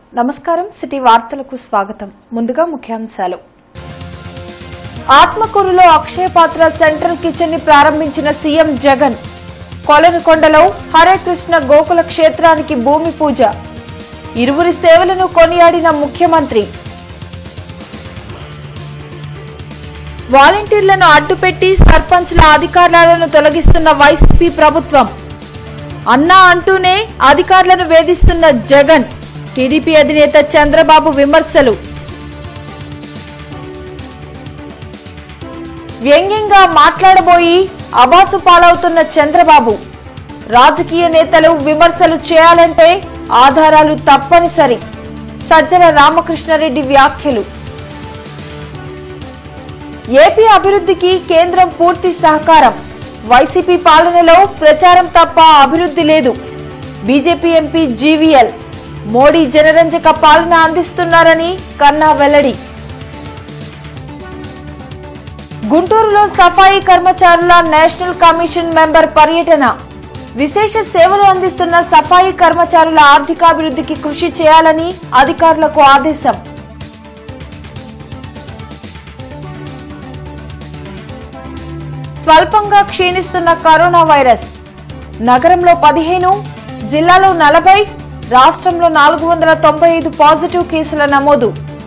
నమస్కారం సిటీ వార్తలకు స్వాగతం ముందుగా ముఖ్యాంశాలు ఆత్మకూరులో అక్షయ పాత్ర సెంట్రల్ కిచెన్ ని ప్రారంభించిన సీఎం జగన్ కొలనుకొండలో హరే కృష్ణ గోకుల క్షేత్రానికి భూమి పూజ ఇరువురి సేవలను కొనియాడిన ముఖ్యమంత్రి వాలంటీర్లను అడ్డుపెట్టి సర్పంచ్ల అధికారాలను తొలగిస్తున్న వైసీపీ ప్రభుత్వం అన్నా అంటూనే అధికారులను వేధిస్తున్న జగన్ టీడీపీ అధినేత చంద్రబాబు విమర్శలు వ్యంగ్యంగా మాట్లాడబోయి అబాసు పాలవుతున్న చంద్రబాబు రాజకీయ నేతలు విమర్శలు చేయాలంటే ఆధారాలు తప్పనిసరి సజ్జల రామకృష్ణారెడ్డి వ్యాఖ్యలు ఏపీ అభివృద్ధికి కేంద్రం పూర్తి సహకారం వైసీపీ పాలనలో ప్రచారం తప్ప అభివృద్ధి లేదు బీజేపీ ఎంపీ జీవీఎల్ మోడీ జనరంజక పాలన అందిస్తున్నారని కన్నా వెల్లడి గుంటూరులో సఫాయి కర్మచారుల నేషనల్ కమిషన్ మెంబర్ పర్యటన విశేష సేవలు అందిస్తున్న సఫాయి కర్మచారుల ఆర్థికాభివృద్ధికి కృషి చేయాలని అధికారులకు ఆదేశం స్వల్పంగా క్షీణిస్తున్న కరోనా వైరస్ నగరంలో పదిహేను జిల్లాలో నలభై రాష్ట్రంలో నాలుగు వందల తొంభై ఐదు పాజిటివ్ కేసుల నమోదు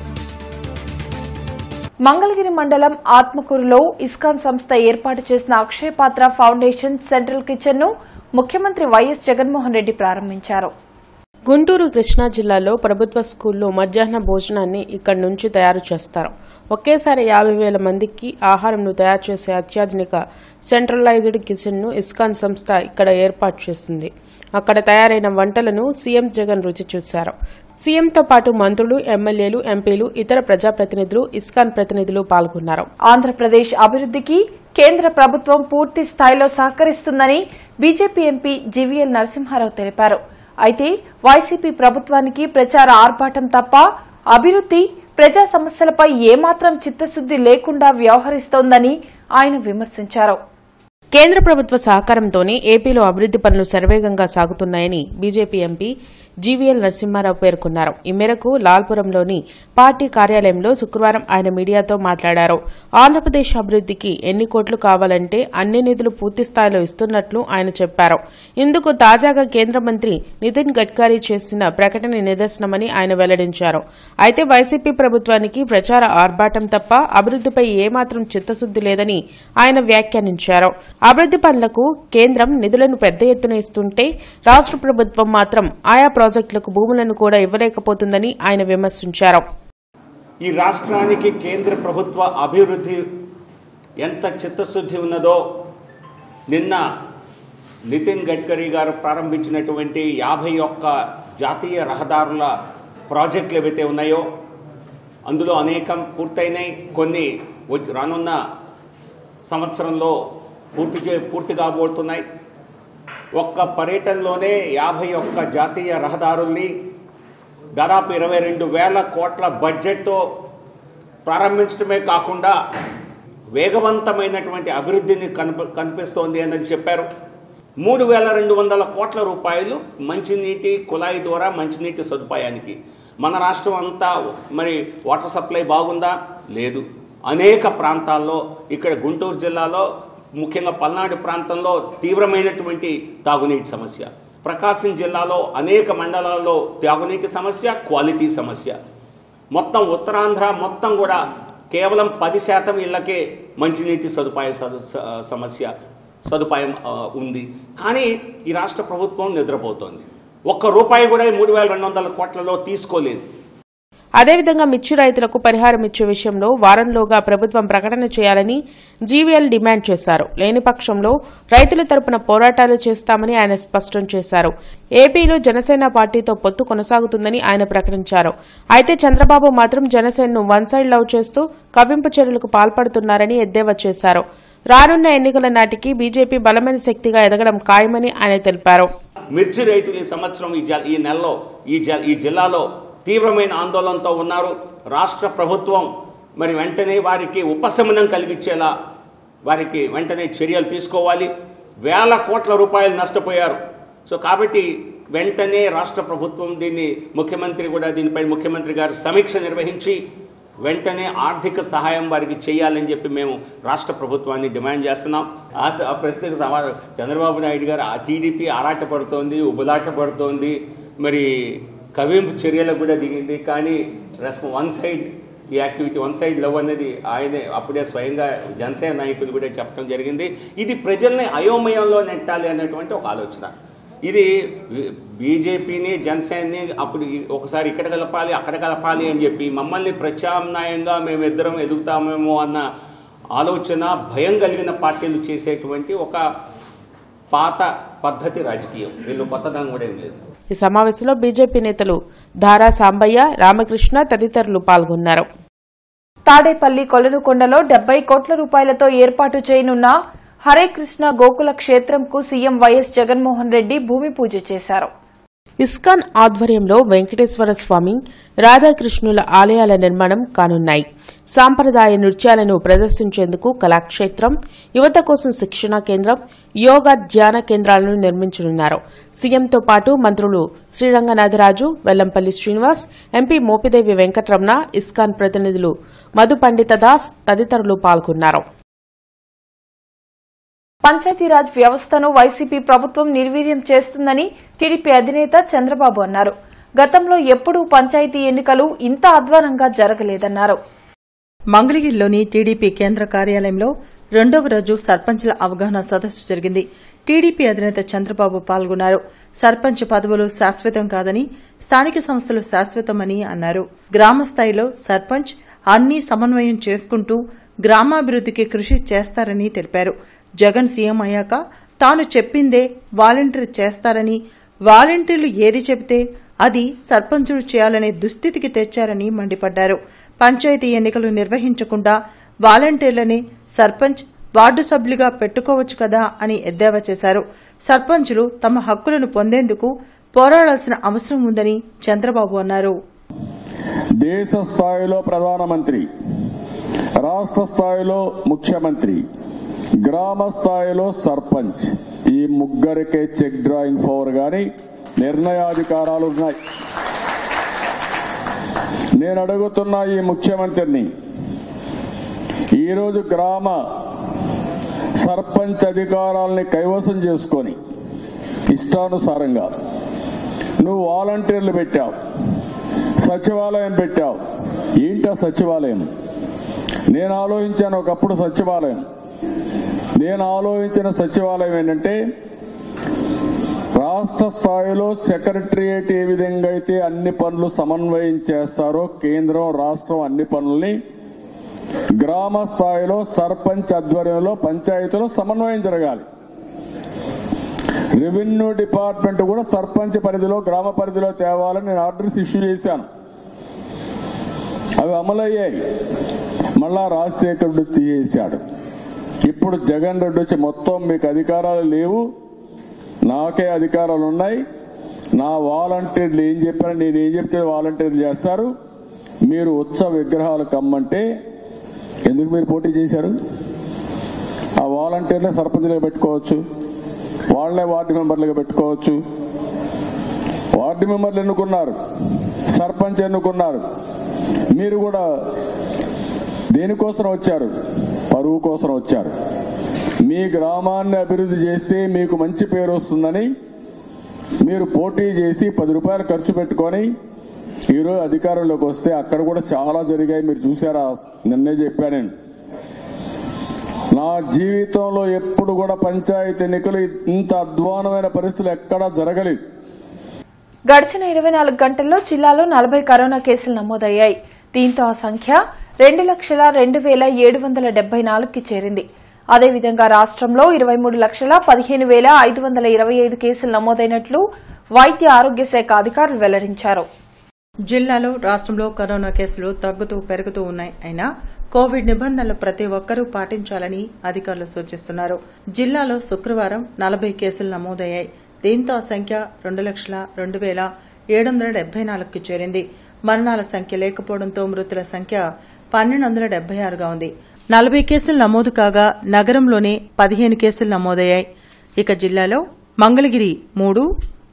మంగళగిరి మండలం ఆత్మకూరులో ఇస్కాన్ సంస్థ ఏర్పాటు చేసిన అక్షయ పాత్ర ఫౌండేషన్ సెంట్రల్ కిచెన్ ను ముఖ్యమంత్రి వైఎస్ జగన్మోహన్ రెడ్డి ప్రారంభించారు గుంటూరు కృష్ణా జిల్లాలో ప్రభుత్వ స్కూల్లో మధ్యాహ్న భోజనాన్ని ఇక్కడి నుంచి తయారు చేస్తారు ఒకేసారి యాభై వేల మందికి ఆహారంను తయారు చేసే అత్యాధునిక సెంట్రలైజ్డ్ కిచెన్ను ఇస్కాన్ సంస్థ ఇక్కడ ఏర్పాటు చేసింది అక్కడ తయారైన వంటలను సీఎం జగన్ రుచి చూశారు సీఎంతో పాటు మంత్రులు ఎమ్మెల్యేలు ఎంపీలు ఇతర ప్రజాప్రతినిధులు ఇస్కాన్ ప్రతినిధులు పాల్గొన్నారు ఆంధ్రప్రదేశ్ అభివృద్ధికి కేంద్ర ప్రభుత్వం పూర్తి స్థాయిలో సహకరిస్తుందని బీజేపీ ఎంపీ జీవీఎల్ నరసింహారావు తెలిపారు అయితే వైసీపీ ప్రభుత్వానికి ప్రచార ఆర్భాటం తప్ప అభివృద్ది ప్రజా సమస్యలపై ఏమాత్రం చిత్తశుద్ది లేకుండా వ్యవహరిస్తోందని ఆయన విమర్శించారు కేంద్ర ప్రభుత్వ సహకారంతోనే ఏపీలో అభివృద్ది పనులు శరవేగంగా సాగుతున్నాయని బీజేపీ ఎంపీ జీవీఎల్ నరసింహారావు పేర్కొన్నారు ఈ మేరకు లాల్పురంలోని పార్టీ కార్యాలయంలో శుక్రవారం ఆయన మీడియాతో మాట్లాడారు ఆంధ్రప్రదేశ్ అభివృద్దికి ఎన్ని కోట్లు కావాలంటే అన్ని నిధులు పూర్తి స్థాయిలో ఇస్తున్నట్లు ఆయన చెప్పారు ఇందుకు తాజాగా కేంద్ర మంత్రి నితిన్ గడ్కరీ చేసిన ప్రకటన నిదర్శనమని ఆయన వెల్లడించారు అయితే వైసీపీ ప్రభుత్వానికి ప్రచార ఆర్భాటం తప్ప అభివృద్దిపై ఏమాత్రం చిత్తశుద్ది లేదని ఆయన వ్యాఖ్యానించారు అభివృద్ది పనులకు కేంద్రం నిధులను పెద్ద ఎత్తున ఇస్తుంటే రాష్ట్ర ప్రభుత్వం మాత్రం ఆయా ప్రాజెక్టులకు భూములను కూడా ఇవ్వలేకపోతుందని ఆయన విమర్శించారు ఈ రాష్ట్రానికి కేంద్ర ప్రభుత్వ అభివృద్ధి ఎంత చిత్తశుద్ధి ఉన్నదో నిన్న నితిన్ గడ్కరీ గారు ప్రారంభించినటువంటి యాభై ఒక్క జాతీయ రహదారుల ప్రాజెక్టులు ఏవైతే ఉన్నాయో అందులో అనేకం పూర్తయినాయి కొన్ని వచ్చి రానున్న సంవత్సరంలో పూర్తి చే పూర్తి కాబోతున్నాయి ఒక్క పర్యటనలోనే యాభై ఒక్క జాతీయ రహదారుల్ని దాదాపు ఇరవై రెండు వేల కోట్ల బడ్జెట్తో ప్రారంభించడమే కాకుండా వేగవంతమైనటువంటి అభివృద్ధిని కనిప కనిపిస్తోంది అన్నది చెప్పారు మూడు వేల రెండు వందల కోట్ల రూపాయలు మంచినీటి కుళాయి ద్వారా మంచినీటి సదుపాయానికి మన రాష్ట్రం అంతా మరి వాటర్ సప్లై బాగుందా లేదు అనేక ప్రాంతాల్లో ఇక్కడ గుంటూరు జిల్లాలో ముఖ్యంగా పల్నాడు ప్రాంతంలో తీవ్రమైనటువంటి తాగునీటి సమస్య ప్రకాశం జిల్లాలో అనేక మండలాల్లో తాగునీటి సమస్య క్వాలిటీ సమస్య మొత్తం ఉత్తరాంధ్ర మొత్తం కూడా కేవలం పది శాతం ఇళ్లకే మంచినీటి సదుపాయ సదు- స- సమస్య సదుపాయం ఆ, ఉంది కానీ ఈ రాష్ట్ర ప్రభుత్వం నిద్రపోతోంది ఒక్క రూపాయి కూడా ఈ మూడు వేల రెండు వందల కోట్లలో తీసుకోలేదు అదేవిధంగా మిర్చి రైతులకు పరిహారం ఇచ్చే విషయంలో వారంలోగా ప్రభుత్వం ప్రకటన చేయాలని జీవీఎల్ డిమాండ్ చేశారు లేని పక్షంలో రైతుల తరపున పోరాటాలు చేస్తామని ఆయన స్పష్టం చేశారు ఏపీలో జనసేన పార్టీతో పొత్తు కొనసాగుతుందని ఆయన ప్రకటించారు అయితే చంద్రబాబు మాత్రం జనసేనను వన్ సైడ్ లవ్ చేస్తూ కవ్వింపు చర్యలకు పాల్పడుతున్నారని ఎద్దేవా చేశారు రానున్న ఎన్నికల నాటికి బీజేపీ బలమైన శక్తిగా ఎదగడం ఖాయమని ఆయన తెలిపారు మిర్చి రైతులు ఈ సంవత్సరం ఈ జ ఈ నెలలో ఈ జ ఈ జిల్లాలో తీవ్రమైన ఆందోళనతో ఉన్నారు రాష్ట్ర ప్రభుత్వం మరి వెంటనే వారికి ఉపశమనం కలిగించేలా వారికి వెంటనే చర్యలు తీసుకోవాలి వేల కోట్ల రూపాయలు నష్టపోయారు సో కాబట్టి వెంటనే రాష్ట్ర ప్రభుత్వం దీన్ని ముఖ్యమంత్రి కూడా దీనిపై ముఖ్యమంత్రి గారు సమీక్ష నిర్వహించి వెంటనే ఆర్థిక సహాయం వారికి చేయాలని చెప్పి మేము రాష్ట్ర ప్రభుత్వాన్ని డిమాండ్ చేస్తున్నాం ఆ స- ఆ ప్రశ్నకు సమాధానం చంద్రబాబు నాయుడు గారు ఆ టీడీపీ ఆరాట పడుతోంది ఉబలాట పడుతోంది మరి కవింపు చర్యలకు కూడా దిగింది కానీ రెస్ప వన్ సైడ్ ఈ యాక్టివిటీ వన్ సైడ్ లవ్ అనేది ఆయనే అప్పుడే స్వయంగా జనసేన నాయకులు కూడా చెప్పడం జరిగింది ఇది ప్రజల్ని అయోమయంలో నెట్టాలి అనేటువంటి ఒక ఆలోచన ఇది బీజేపీని జనసేనని అప్పుడు ఈ- ఒకసారి ఇక్కడ కలపాలి అక్కడ కలపాలి అని చెప్పి మమ్మల్ని ప్రత్యామ్నాయంగా మేమిద్దరం ఎదుగుతామేమో అన్న ఆలోచన భయం కలిగిన పార్టీలు చేసేటువంటి ఒక పాత పద్ధతి రాజకీయం వీళ్ళు కొత్తదనం కూడా ఏం లేదు ఈ సమావేశంలో బీజేపీ నేతలు దారా సాంబయ్య రామకృష్ణ తదితరులు పాల్గొన్నారు తాడేపల్లి కొలనుకొండలో డెబ్బై కోట్ల రూపాయలతో ఏర్పాటు చేయనున్న హరే కృష్ణ గోకుల క్షేత్రంకు సీఎం వైఎస్ జగన్మోహన్ రెడ్డి భూమి పూజ చేశారు ఇస్కాన్ ఆధ్వర్యంలో వెంకటేశ్వర స్వామి రాధాకృష్ణుల ఆలయాల నిర్మాణం కానున్నాయి సాంప్రదాయ నృత్యాలను ప్రదర్శించేందుకు కళాక్షేత్రం యువత కోసం శిక్షణా కేంద్రం యోగా ధ్యాన కేంద్రాలను నిర్మించనున్నారు సీఎంతో పాటు మంత్రులు శ్రీరంగనాథరాజు వెల్లంపల్లి శ్రీనివాస్ ఎంపీ మోపిదేవి వెంకటరమణ ఇస్కాన్ ప్రతినిధులు మధు పండిత దాస్ తదితరులు పాల్గొన్నారు పంచాయతీరాజ్ వ్యవస్థను వైసీపీ ప్రభుత్వం నిర్వీర్యం చేస్తుందని టీడీపీ అధినేత చంద్రబాబు అన్నారు గతంలో ఎప్పుడూ పంచాయతీ ఎన్నికలు ఇంత అధ్వానంగా జరగలేదన్నారు మంగళగిరిలోని టీడీపీ కేంద్ర కార్యాలయంలో రెండవ రోజు సర్పంచ్ల అవగాహన సదస్సు జరిగింది టీడీపీ అధినేత చంద్రబాబు పాల్గొన్నారు సర్పంచ్ పదవులు శాశ్వతం కాదని స్థానిక సంస్థలు శాశ్వతమని అన్నారు గ్రామ స్థాయిలో సర్పంచ్ అన్ని సమన్వయం చేసుకుంటూ గ్రామాభివృద్ధికి కృషి చేస్తారని తెలిపారు జగన్ సీఎం అయ్యాక తాను చెప్పిందే వాలంటీర్ చేస్తారని వాలంటీర్లు ఏది చెబితే అది సర్పంచులు చేయాలనే దుస్థితికి తెచ్చారని మండిపడ్డారు పంచాయతీ ఎన్నికలు నిర్వహించకుండా వాలంటీర్లని సర్పంచ్ వార్డు సభ్యులుగా పెట్టుకోవచ్చు కదా అని ఎద్దేవా చేశారు సర్పంచులు తమ హక్కులను పొందేందుకు పోరాడాల్సిన అవసరం ఉందని చంద్రబాబు అన్నారు దేశ స్థాయిలో ప్రధానమంత్రి రాష్ట్ర స్థాయిలో ముఖ్యమంత్రి గ్రామ స్థాయిలో సర్పంచ్ ఈ ముగ్గురికే చెక్ డ్రాయింగ్ పవర్ గాని నిర్ణయాధికారాలు ఉన్నాయి నేను అడుగుతున్న ఈ ముఖ్యమంత్రిని ఈరోజు గ్రామ సర్పంచ్ అధికారాలని కైవసం చేసుకొని ఇష్టానుసారంగా నువ్వు వాలంటీర్లు పెట్టావు సచివాలయం పెట్టావు ఏంటా సచివాలయం నేను ఆలోచించాను ఒకప్పుడు సచివాలయం నేను ఆలోచించిన సచివాలయం ఏంటంటే రాష్ట్ర స్థాయిలో సెక్రటరియేట్ ఏ విధంగా అయితే అన్ని పనులు సమన్వయం చేస్తారో కేంద్రం రాష్ట్రం అన్ని పనుల్ని గ్రామ స్థాయిలో సర్పంచ్ ఆధ్వర్యంలో పంచాయతీలో సమన్వయం జరగాలి రెవెన్యూ డిపార్ట్మెంట్ కూడా సర్పంచ్ పరిధిలో గ్రామ పరిధిలో తేవాలని నేను ఆర్డర్స్ ఇష్యూ చేశాను అవి అమలయ్యాయి మళ్ళా రాజశేఖరుడు తీసేశాడు ఇప్పుడు జగన్ రెడ్డి వచ్చి మొత్తం మీకు అధికారాలు లేవు నాకే అధికారాలు ఉన్నాయి నా వాలంటీర్లు ఏం చెప్పారో నేను ఏం చెప్తే వాలంటీర్లు చేస్తారు మీరు ఉత్సవ విగ్రహాలు కమ్మంటే ఎందుకు మీరు పోటీ చేశారు ఆ వాలంటీర్లే సర్పంచ్లుగా పెట్టుకోవచ్చు వాళ్లే వార్డు మెంబర్లుగా పెట్టుకోవచ్చు వార్డు మెంబర్లు ఎన్నుకున్నారు సర్పంచ్ ఎన్నుకున్నారు మీరు కూడా దేనికోసం వచ్చారు పరువు కోసం వచ్చారు మీ గ్రామాన్ని అభివృద్ధి చేస్తే మీకు మంచి పేరు వస్తుందని మీరు పోటీ చేసి పది రూపాయలు ఖర్చు పెట్టుకొని ఈరోజు అధికారంలోకి వస్తే అక్కడ కూడా చాలా జరిగాయి మీరు చూసారా నిన్నే చెప్పా నేను నా జీవితంలో ఎప్పుడు కూడా పంచాయతీ ఎన్నికలు ఇంత అధ్వానమైన పరిస్థితులు ఎక్కడా జరగలేదు గడిచిన ఇరవై నాలుగు గంటల్లో జిల్లాలో నలభై కరోనా కేసులు నమోదయ్యాయి దీంతో ఆ సంఖ్య రెండు లక్షల రెండు వేల ఏడు వందల డెబ్బై నాలుగుకి చేరింది అదేవిధంగా రాష్టంలో ఇరవై మూడు లక్షల పదిహేను వేల ఐదు వందల ఇరవై ఐదు కేసులు నమోదైనట్లు వైద్య ఆరోగ్య శాఖ అధికారులు వెల్లడించారు జిల్లాలో రాష్ట్రంలో కరోనా కేసులు తగ్గుతూ పెరుగుతూ ఉన్నాయి అయినా కోవిడ్ నిబంధనలు ప్రతి ఒక్కరూ పాటించాలని అధికారులు సూచిస్తున్నారు జిల్లాలో శుక్రవారం నలభై కేసులు నమోదయ్యాయి దీంతో ఆ సంఖ్య రెండు లక్షల రెండు వేల ఏడు వందల డెబ్బై నాలుగుకి చేరింది మరణాల సంఖ్య లేకపోవడంతో మృతుల సంఖ్య పన్నెండు వందల డెబ్బై ఆరుగా ఉంది నలభై కేసులు నమోదు కాగా నగరంలోనే పదిహేను కేసులు నమోదయ్యాయి ఇక జిల్లాలో మంగళగిరి మూడు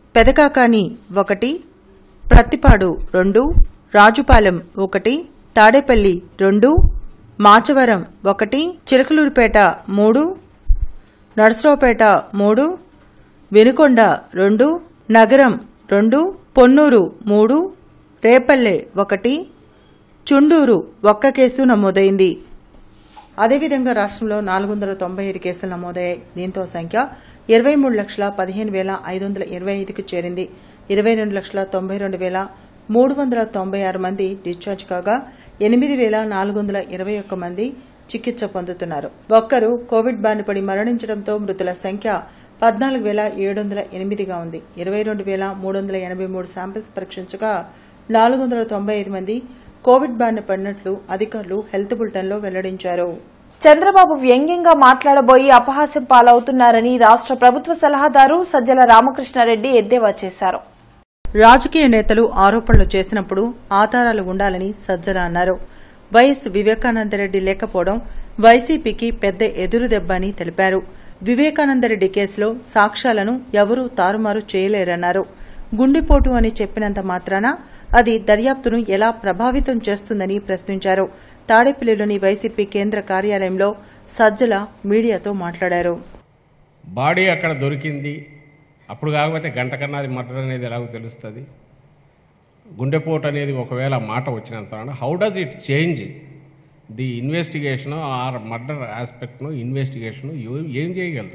పెదకాకాని ఒకటి ప్రత్తిపాడు రెండు రాజుపాలెం ఒకటి తాడేపల్లి రెండు మాచవరం ఒకటి చిలకలూరుపేట మూడు నర్సరావుపేట మూడు వినుకొండ రెండు నగరం రెండు పొన్నూరు మూడు రేపల్లె ఒకటి చుండూరు ఒక్క కేసు నమోదైంది అదేవిధంగా రాష్ట్రంలో నాలుగు వందల తొంభై ఐదు కేసులు నమోదయ్యాయి దీంతో సంఖ్య ఇరవై మూడు లక్షల పదిహేను వేల ఐదు వందల ఇరవై ఐదుకు చేరింది ఇరవై రెండు లక్షల తొంభై రెండు వేల మూడు వందల తొంభై ఆరు మంది డిశ్చార్జ్ కాగా ఎనిమిది వేల నాలుగు వందల ఇరవై ఒక్క మంది చికిత్స పొందుతున్నారు ఒక్కరు కోవిడ్ బారిన పడి మరణించడంతో మృతుల సంఖ్య పద్నాలుగు వేల ఏడు వందల ఎనిమిదిగా ఉంది ఇరవై రెండు వేల మూడు వందల ఎనభై మూడు శాంపిల్స్ పరీక్షించగా నాలుగు వందల తొంభై ఐదు మంది కోవిడ్ బారిన పడినట్లు అధికారులు హెల్త్ బులెటిన్లో వెల్లడించారు చంద్రబాబు వ్యంగ్యంగా మాట్లాడబోయి అపహాస్యం పాలవుతున్నారని రాష్ట్ర ప్రభుత్వ సలహాదారు సజ్జల రామకృష్ణారెడ్డి ఎద్దేవా చేశారు రాజకీయ నేతలు ఆరోపణలు చేసినప్పుడు ఆధారాలు ఉండాలని సజ్జల అన్నారు వైఎస్ వివేకానందరెడ్డి లేకపోవడం వైసీపీకి పెద్ద ఎదురుదెబ్బ అని తెలిపారు వివేకానందరెడ్డి కేసులో సాక్ష్యాలను ఎవరూ తారుమారు చేయలేరన్నారు గుండెపోటు అని చెప్పినంత మాత్రాన అది దర్యాప్తును ఎలా ప్రభావితం చేస్తుందని ప్రశ్నించారు తాడేపల్లిలోని వైసీపీ కేంద్ర కార్యాలయంలో సజ్జల మీడియాతో మాట్లాడారు బాడీ అక్కడ దొరికింది అప్పుడు కాకపోతే గంట కన్నా అది మర్డర్ అనేది ఎలాగో తెలుస్తుంది గుండెపోటు అనేది ఒకవేళ మాట వచ్చినంత how does it change the investigation or murder ఆస్పెక్ట్ను ఇన్వెస్టిగేషన్ ఏం చేయగలదు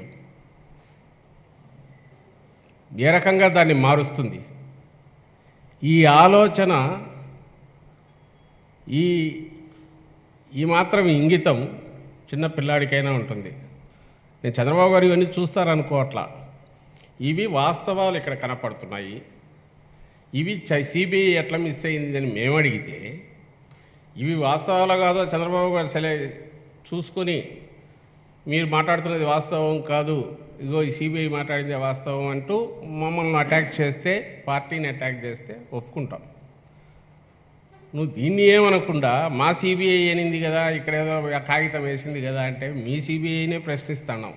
ఏ రకంగా దాన్ని మారుస్తుంది ఈ ఆలోచన ఈ ఈ మాత్రం ఇంగితం చిన్న పిల్లాడికైనా ఉంటుంది నేను చంద్రబాబు గారు ఇవన్నీ చూస్తారనుకోవట్లా ఇవి వాస్తవాలు ఇక్కడ కనపడుతున్నాయి ఇవి సిబిఐ ఎట్లా మిస్ అయిందని మేము అడిగితే ఇవి వాస్తవాలు కాదో చంద్రబాబు గారు సెలే చూసుకొని మీరు మాట్లాడుతున్నది వాస్తవం కాదు ఇగో ఈ సిబిఐ మాట్లాడింది వాస్తవం అంటూ మమ్మల్ని అటాక్ చేస్తే పార్టీని అటాక్ చేస్తే ఒప్పుకుంటాం నువ్వు దీన్ని ఏమనకుండా మా సిబిఐ అనింది కదా ఇక్కడ ఏదో ఆ కాగితం వేసింది కదా అంటే మీ సిబిఐనే ప్రశ్నిస్తున్నాం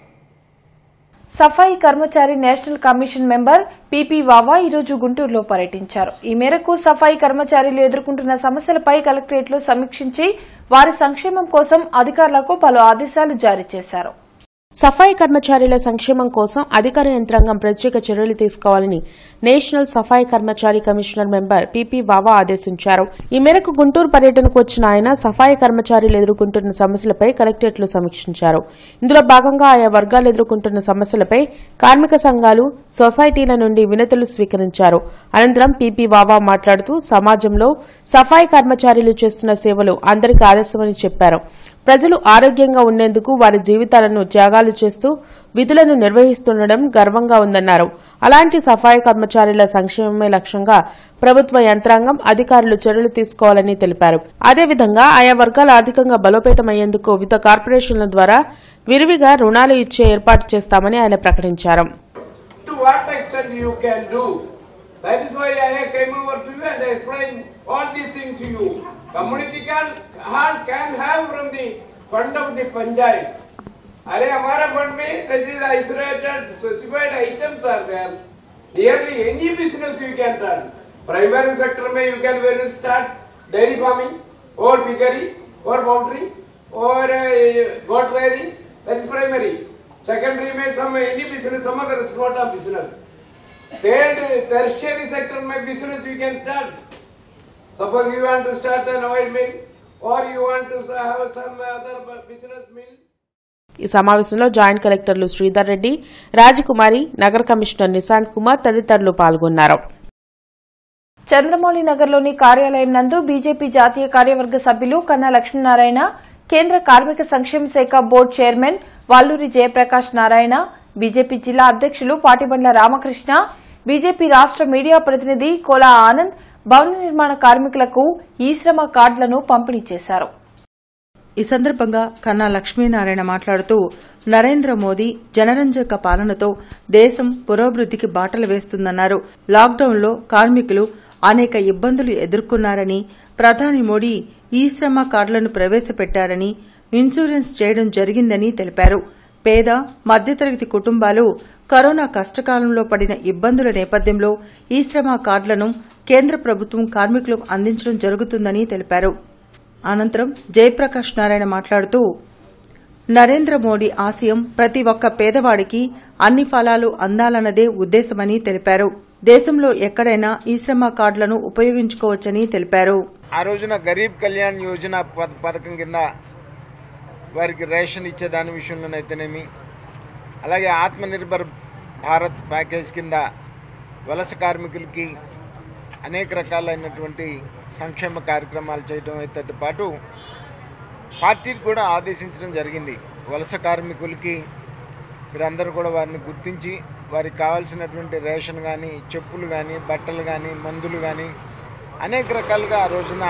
Safai Karmachari national commission member PP Vava ఈరోజు గుంటూరులో పర్యటించారు ఈ మేరకు సఫాయి కర్మచారీలు ఎదుర్కొంటున్న సమస్యలపై కలెక్టరేట్లో సమీక్షించి వారి సంక్షేమం కోసం అధికారులకు పలు ఆదేశాలు జారీ చేశారు సఫాయి కర్మచారుల సంక్షేమం కోసం అధికార యంత్రాంగం ప్రత్యేక చర్యలు తీసుకోవాలని national Safai Karmachari commissioner member PP Vava ఆదేశించారు ఈ మేరకు గుంటూరు పర్యటనకు వచ్చిన ఆయన సఫాయి కర్మచారులు ఎదుర్కొంటున్న సమస్యలపై కలెక్టరేట్లో సమీక్షించారు ఇందులో భాగంగా ఆయా వర్గాలు ఎదుర్కొంటున్న సమస్యలపై కార్మిక సంఘాలు సొసైటీల నుండి వినతులు స్వీకరించారు అనంతరం పీపీ వావా మాట్లాడుతూ సమాజంలో సఫాయి కర్మచారులు చేస్తున్న సేవలు అందరికీ ఆదర్శమని చెప్పారు ప్రజలు ఆరోగ్యంగా ఉండేందుకు వారి జీవితాలను త్యాగాలు చేస్తూ విధులను నిర్వహిస్తుండడం గర్వంగా ఉందన్నారు అలాంటి సఫాయి కర్మచారుల సంక్షేమమే లక్ష్యంగా ప్రభుత్వ యంత్రాంగం అధికారులు చర్యలు తీసుకోవాలని తెలిపారు అదేవిధంగా ఆయా వర్గాలు ఆర్థికంగా బలోపేతమయ్యేందుకు వివిధ కార్పొరేషన్ల ద్వారా విరివిగా రుణాలు ఇచ్చే ఏర్పాటు చేస్తామని ఆయన ప్రకటించారు to what extent you can do. That is why I came over to you and explained all these things to you. Community can, hall can have from the fund of the panchayat. अरे हमारा fund में that is isolated specified items are there. Nearly any business you can run. Primary sector में you can well start dairy farming or piggery or poultry or uh, goat rearing. That is primary. Secondary में some any business some other sort of business. Third tertiary sector में business you can start. Suppose you want to start an oil mill or you want to have some other business mill. ఈ సమావేశంలో joint కలెక్టర్లు శ్రీధర్ రెడ్డి రాజకుమారి నగర commissioner Nishant Kumar తదితరులు పాల్గొన్నారు చంద్రమౌళి నగర్లోని కార్యాలయం నందు బీజేపీ జాతీయ కార్యవర్గ సభ్యులు కన్నా లక్ష్మీనారాయణ కేంద్ర కార్మిక సంక్షేమ శాఖ board chairman Valluri Jayaprakash Narayana BJP జిల్లా అధ్యక్షులు పాటిబండ్ల రామకృష్ణ బీజేపీ రాష్ట మీడియా ప్రతినిధి కోలా ఆనంద్ భవన నిర్మాణ కార్మికులకు ఈ శ్రమ కార్డులను పంపిణీ చేశారు ఈ సందర్భంగా కన్నా లక్ష్మీనారాయణ మాట్లాడుతూ నరేంద్ర మోదీ జనరంజక పాలనతో దేశం పురోభివృద్ధికి బాటలు వేస్తుందన్నారు లాక్డౌన్లో కార్మికులు అనేక ఇబ్బందులు ఎదుర్కొన్నారని ప్రధాని మోడీ ఈ శ్రమ కార్డులను ప్రవేశపెట్టారని ఇన్సూరెన్స్ చేయడం జరిగిందని తెలిపారు పేద మధ్యతరగతి కుటుంబాలు కరోనా కష్టకాలంలో పడిన ఇబ్బందుల నేపథ్యంలో ఈ శ్రమ కార్డులను కేంద్ర ప్రభుత్వం కార్మికులకు అందించడం జరుగుతుందని తెలిపారు అనంతరం జయప్రకాష్ నారాయణ మాట్లాడుతూ నరేంద్ర మోడీ ఆశయం ప్రతి ఒక్క పేదవాడికి అన్ని ఫలాలు అందాలన్నదే ఉద్దేశమని తెలిపారు దేశంలో ఎక్కడైనా ఈ శ్రమ కార్డులను ఉపయోగించుకోవచ్చని తెలిపారు ఆ రోజున గరీబ్ కళ్యాణ్ యోజన పథ- పథకం కింద వారికి రేషన్ ఇచ్చే దాని విషయంలోనైతేనేమి అలాగే ఆత్మనిర్భర్ భారత్ ప్యాకేజ్ కింద వలస కార్మికులకి అనేక రకాలైనటువంటి సంక్షేమ కార్యక్రమాలు చేయడం అయితే పాటు పార్టీలు కూడా ఆదేశించడం జరిగింది వలస కార్మికులకి మీరందరూ కూడా వారిని గుర్తించి వారికి కావాల్సినటువంటి రేషన్ కానీ చెప్పులు కానీ బట్టలు కానీ మందులు కానీ అనేక రకాలుగా ఆ రోజున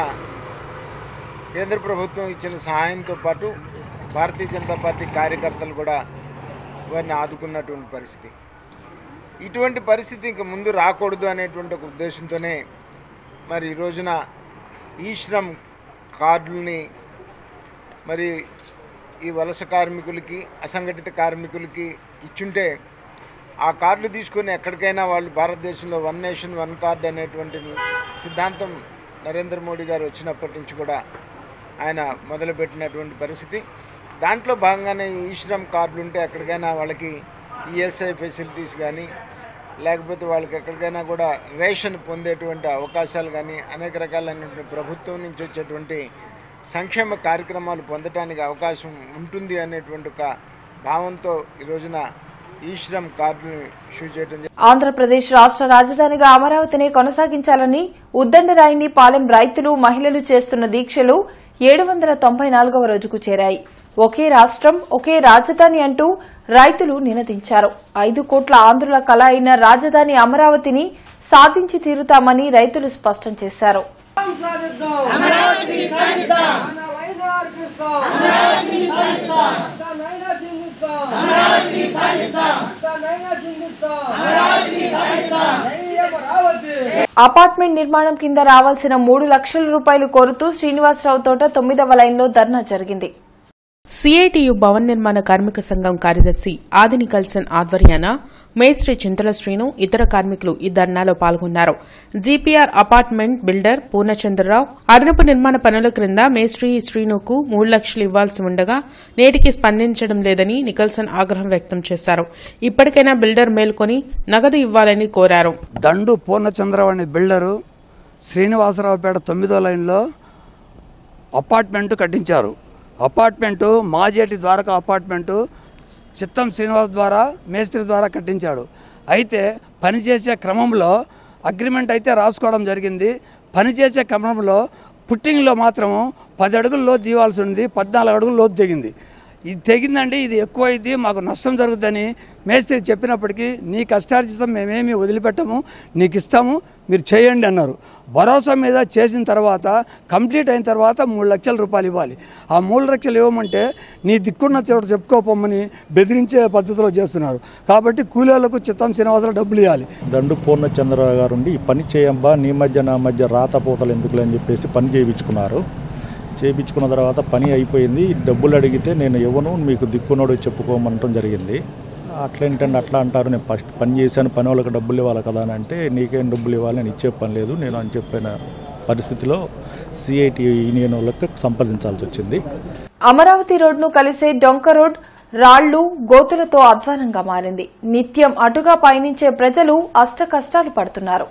కేంద్ర ప్రభుత్వం ఇచ్చిన సహాయంతో పాటు భారతీయ జనతా పార్టీ కార్యకర్తలు కూడా వారిని ఆదుకున్నటువంటి పరిస్థితి ఇటువంటి పరిస్థితి ఇంక ముందు రాకూడదు అనేటువంటి ఒక ఉద్దేశంతోనే మరి ఈ రోజున ఈ శ్రమ్ కార్డుల్ని మరి ఈ వలస కార్మికులకి అసంఘటిత కార్మికులకి ఇచ్చుంటే ఆ కార్డులు తీసుకొని ఎక్కడికైనా వాళ్ళు భారతదేశంలో వన్ నేషన్ వన్ కార్డ్ అనేటువంటి సిద్ధాంతం నరేంద్ర మోడీ గారు వచ్చినప్పటి నుంచి కూడా ఆయన మొదలుపెట్టినటువంటి పరిస్థితి దాంట్లో భాగంగానే ఈ శ్రమ్ కార్డులు ఉంటే ఎక్కడికైనా వాళ్ళకి ఈఎస్ఐ ఫెసిలిటీస్ కానీ లేకపోతే వాళ్ళకి ఎక్కడికైనా కూడా రేషన్ పొందేటువంటి అవకాశాలు కానీ అనేక రకాలైనటువంటి ప్రభుత్వం నుంచి వచ్చేటువంటి సంక్షేమ కార్యక్రమాలు పొందటానికి అవకాశం ఉంటుంది అనేటువంటి ఒక భావంతో ఈ రోజున ఈ శ్రమ్ కార్డుని ఇష్యూ చేయడం జరిగింది. ఆంధ్రప్రదేశ్ రాష్ట్ర రాజధానిగా అమరావతిని కొనసాగించాలని ఉద్దండరాయిని పాలెం రైతులు మహిళలు చేస్తున్న దీక్షలు ఏడు వందల తొంభై నాలుగవ రోజుకు చేరాయి ఒకే రాష్ట్రం ఒకే రాజధాని అంటూ రైతులు నినదించారు ఐదు కోట్ల ఆంధ్రుల కళ అయిన రాజధాని అమరావతిని సాధించి తీరుతామని రైతులు స్పష్టం చేశారు అపార్ట్మెంట్ నిర్మాణం కింద రావాల్సిన మూడు లక్షల రూపాయలు కోరుతూ శ్రీనివాసరావు తోట తొమ్మిదవ లైన్లో ధర్నా జరిగింది సిఐటియు భవన్ నిర్మాణ కార్మిక సంఘం కార్యదర్శి ఆదిని కల్సన్ ఆధ్వర్యాన మేస్త్రి చింతల శ్రీను ఇతర కార్మికులు ఈ ధర్నాలో పాల్గొన్నారు జీపీఆర్ అపార్ట్మెంట్ బిల్డర్ పూర్ణచంద్రరావు అదనపు నిర్మాణ పనుల క్రింద మేస్త్రి శ్రీనుకు మూడు లక్షలు ఇవ్వాల్సి ఉండగా నేటికి స్పందించడం లేదని నికల్సన్ ఆగ్రహం వ్యక్తం చేశారు ఇప్పటికైనా బిల్డర్ మేల్కొని నగదు ఇవ్వాలని కోరారు దండు పూర్ణచంద్రరావు అనే బిల్డరు శ్రీనివాసరావుపేట తొమ్మిదో లైన్లో అపార్ట్మెంట్ కట్టించారు అపార్ట్మెంటు మాజేటి ద్వారకా అపార్ట్మెంటు చిత్తం శ్రీనివాస్ ద్వారా మేస్త్రి ద్వారా కట్టించాడు అయితే పనిచేసే క్రమంలో అగ్రిమెంట్ అయితే రాసుకోవడం జరిగింది పనిచేసే క్రమంలో పుట్టింగ్లో మాత్రం పది అడుగుల లోతు తీవాల్సి ఉంది పద్నాలుగు అడుగుల లోతు తెగింది ఇది తెగిందండి ఇది ఎక్కువైంది మాకు నష్టం జరుగుద్దని మేస్త్రి చెప్పినప్పటికీ నీ కష్టార్జితం మేమేమి వదిలిపెట్టము నీకు ఇస్తాము మీరు చేయండి అన్నారు భరోసా మీద చేసిన తర్వాత కంప్లీట్ అయిన తర్వాత మూడు లక్షల రూపాయలు ఇవ్వాలి ఆ మూడు లక్షలు ఇవ్వమంటే నీ దిక్కున్న చోట చెప్పుకోపోమని బెదిరించే పద్ధతిలో చేస్తున్నారు కాబట్టి కూలీలకు చిత్తం శ్రీనివాసరావు డబ్బులు ఇవ్వాలి దండు పూర్ణచంద్రరావు గారు ఉండి ఈ పని చేయమ్మా నీ మధ్య నా మధ్య రాతపోతలు ఎందుకులే అని చెప్పేసి పని చేయించుకున్నారు చేయించుకున్న తర్వాత పని అయిపోయింది డబ్బులు అడిగితే నేను ఇవ్వను మీకు దిక్కునోడు చెప్పుకోమనటం జరిగింది అట్లేంటండి అట్లా అంటారు నేను ఫస్ట్ పని చేశాను పని వాళ్ళకి డబ్బులు ఇవ్వాలి కదా అని అంటే నీకేం డబ్బులు ఇవ్వాలి నేను ఇచ్చే పని లేదు నేను అని చెప్పిన పరిస్థితిలో సిఐటి యూనియన్ వాళ్ళకి సంప్రదించాల్సి వచ్చింది అమరావతి రోడ్ను కలిసే డొంక రోడ్ రాళ్లు గోతులతో అధ్వానంగా మారింది నిత్యం అటుగా పయనించే ప్రజలు అష్టకష్టాలు పడుతున్నారు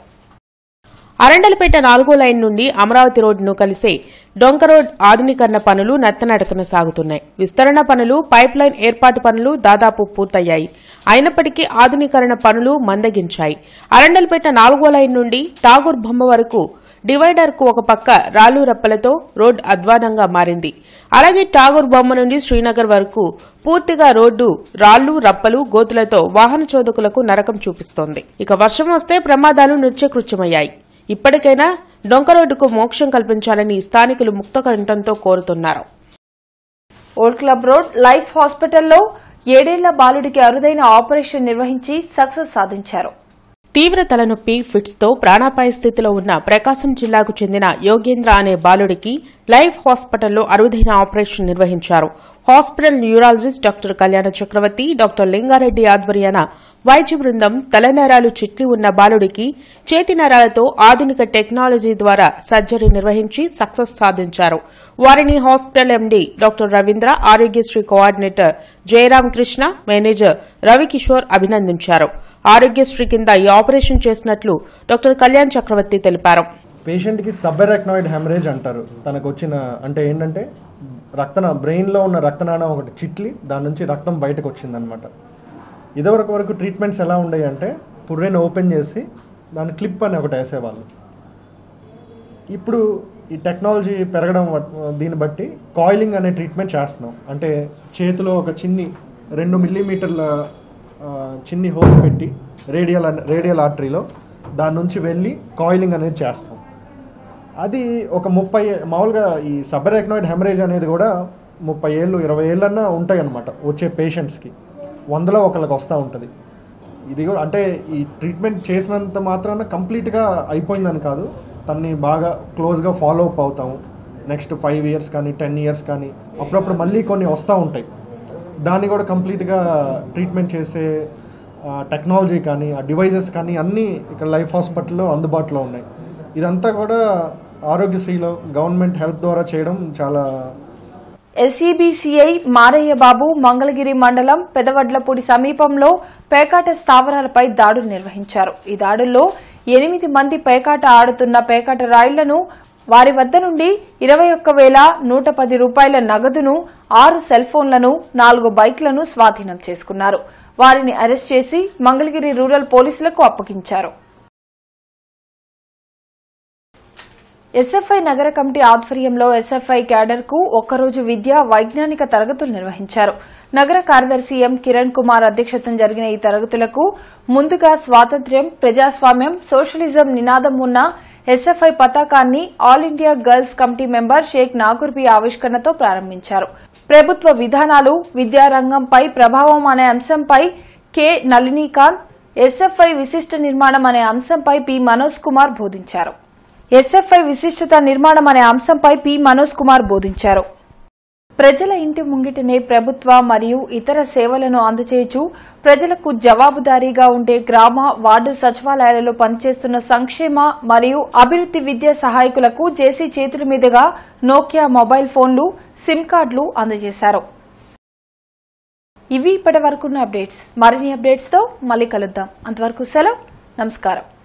అరండలపేట నాలుగో లైన్ నుండి అమరావతి రోడ్డును కలిసే డొంక రోడ్ ఆధునీకరణ పనులు నత్తనడకన సాగుతున్నాయి విస్తరణ పనులు పైప్ లైన్ ఏర్పాటు పనులు దాదాపు పూర్తయ్యాయి అయినప్పటికీ ఆధునీకరణ పనులు మందగించాయి అరండలపేట నాలుగో లైన్ నుండి టాగూర్ బొమ్మ వరకు డివైడర్ కు ఒక పక్క రాళ్లు రప్పలతో రోడ్ అధ్వానంగా మారింది అలాగే టాగూర్ బొమ్మ నుండి శ్రీనగర్ వరకు పూర్తిగా రోడ్డు రాళ్లు రప్పలు గోతులతో వాహన చోదకులకు నరకం చూపిస్తోంది ఇక వర్షం వస్తే ప్రమాదాలు నృత్యకృత్యమయ్యాయి ఇప్పటికైనా డొంక రోడ్డుకు మోక్షం కల్పించాలని స్థానికులు ముక్త కంఠంతో కోరుతున్నారు ఓల్డ్ క్లబ్ రోడ్ లైఫ్ హాస్పిటల్లో ఏడేళ్ల బాలుడికి అరుదైన ఆపరేషన్ నిర్వహించి సక్సెస్ సాధించారు తీవ్ర తలనొప్పి ఫిట్స్ తో ప్రాణాపాయ స్థితిలో ఉన్న ప్రకాశం జిల్లాకు చెందిన యోగేంద్ర అనే బాలుడికి లైఫ్ హాస్పిటల్లో అరుదైన ఆపరేషన్ నిర్వహించారు హాస్పిటల్ న్యూరాలజిస్ట్ డాక్టర్ కళ్యాణ చక్రవర్తి డాక్టర్ లింగారెడ్డి ఆధ్వర్యాన వైద్య బృందం తలనరాలు చిట్లి ఉన్న బాలుడికి చేతి నరాలతో ఆధునిక టెక్నాలజీ ద్వారా సర్జరీ నిర్వహించి సక్సెస్ సాధించారు వారిని hospital MD doctor Ravindra Aarogyasri coordinator Jayaram Krishna manager Ravikishore అభినందించారు ఆరోగ్యశ్రీ కింద ఈ ఆపరేషన్ చేసినట్లు డాక్టర్ కళ్యాణ్ చక్రవర్తి తెలిపారు పేషెంట్కి సబ్బెరాక్నాయిడ్ హెమరేజ్ అంటారు తనకు వచ్చిన అంటే ఏంటంటే రక్తన బ్రెయిన్లో ఉన్న రక్తనాళం ఒకటి చిట్లి దాని నుంచి రక్తం బయటకు వచ్చిందనమాట ఇదివరకు వరకు ట్రీట్మెంట్స్ ఎలా ఉండేవి అంటే పుర్రెని ఓపెన్ చేసి దాని క్లిప్ అని ఒకటి వేసేవాళ్ళు ఇప్పుడు ఈ టెక్నాలజీ పెరగడం వట్- దీన్ని బట్టి కాయిలింగ్ అనే ట్రీట్మెంట్ చేస్తున్నాం అంటే చేతిలో ఒక చిన్ని రెండు మిల్లీమీటర్ల ఆ, చిన్ని హోల్ పెట్టి రేడియల్ అన్- రేడియల్ ఆర్టరీలో దాని నుంచి వెళ్ళి కాయిలింగ్ అనేది చేస్తాం అది ఒక ముప్పై మామూలుగా ఈ సబరెక్నాయిడ్ హెమరేజ్ అనేది కూడా ముప్పై ఏళ్ళు ఇరవై ఏళ్ళన్నా ఉంటాయి అన్నమాట వచ్చే పేషెంట్స్కి వందలో ఒకళ్ళకి వస్తూ ఉంటుంది ఇది కూడా అంటే ఈ ట్రీట్మెంట్ చేసినంత మాత్రాన కంప్లీట్గా అయిపోయిందని కాదు తన్ని బాగా క్లోజ్గా ఫాలో అప్ అవుతాము నెక్స్ట్ ఫైవ్ ఇయర్స్ కానీ టెన్ ఇయర్స్ కానీ అప్పుడప్పుడు మళ్ళీ కొన్ని వస్తూ ఉంటాయి దాన్ని కూడా కంప్లీట్గా ట్రీట్మెంట్ చేసే టెక్నాలజీ కానీ ఆ డివైజెస్ కానీ అన్నీ ఇక్కడ లైఫ్ హాస్పిటల్లో అందుబాటులో ఉన్నాయి ఇదంతా కూడా ఆరోగ్యశ్రీలో గవర్నమెంట్ హెల్ప్ ద్వారా చేయడం చాలా ఎస్ఈబీసీఐ మారయ్య బాబు మంగళగిరి మండలం పెదవడ్లపూడి సమీపంలో పేకాట స్థావరాలపై దాడులు నిర్వహించారు ఈ దాడుల్లో ఎనిమిది మంది పేకాట ఆడుతున్న పేకాట రాయుళ్లను వారి వద్ద నుండి ఇరవై ఒక్క వేల నూట పది రూపాయల నగదును ఆరు సెల్ ఫోన్లను నాలుగు బైక్లను స్వాధీనం చేసుకున్నారు వారిని అరెస్ట్ చేసి మంగళగిరి రూరల్ పోలీసులకు అప్పగించారు ఎస్ఎఫ్ఐ నగర కమిటీ ఆధ్వర్యంలో ఎస్ఎఫ్ఐ క్యాడర్ కు ఒక్కరోజు విద్యా వైజ్ఞానిక తరగతులు నిర్వహించారు నగర కార్యదర్శి ఎం కిరణ్ కుమార్ అధ్యక్షతన జరిగిన ఈ తరగతులకు ముందుగా స్వాతంత్ర్యం ప్రజాస్వామ్యం సోషలిజం నినాదం ఉన్న ఎస్ఎఫ్ఐ పతాకాన్ని all India girls committee member Shaik Nagurbi ఆవిష్కరణతో ప్రారంభించారు ప్రభుత్వ విధానాలు విద్యారంగంపై ప్రభావం అనే అంశంపై కె నళినీకాంత్ ఎస్ఎఫ్ఐ విశిష్ట నిర్మాణం అనే అంశంపై పి మనోజ్ కుమార్ బోధించారు ఎస్ఎఫ్ఐ విశిష్టత నిర్మాణం అనే అంశంపై పి మనోజ్ కుమార్ బోధించారు ప్రజల ఇంటి ముంగిటనే ప్రభుత్వ మరియు ఇతర సేవలను అందచేయచు ప్రజలకు జవాబుదారీగా ఉండే గ్రామ వార్డు సచివాలయాలలో పనిచేస్తున్న సంక్షేమ మరియు అభివృద్ది విద్యా సహాయకులకు జేసీ చేతుల మీదుగా నోకియా మొబైల్ ఫోన్లు సిమ్ కార్డులు అందజేశారు ఇవి ఇప్పటి వరకున్న అప్డేట్స్ మరిన్ని అప్డేట్స్ తో మళ్ళీ కలుద్దాం అంతవరకు సెలవు నమస్కారం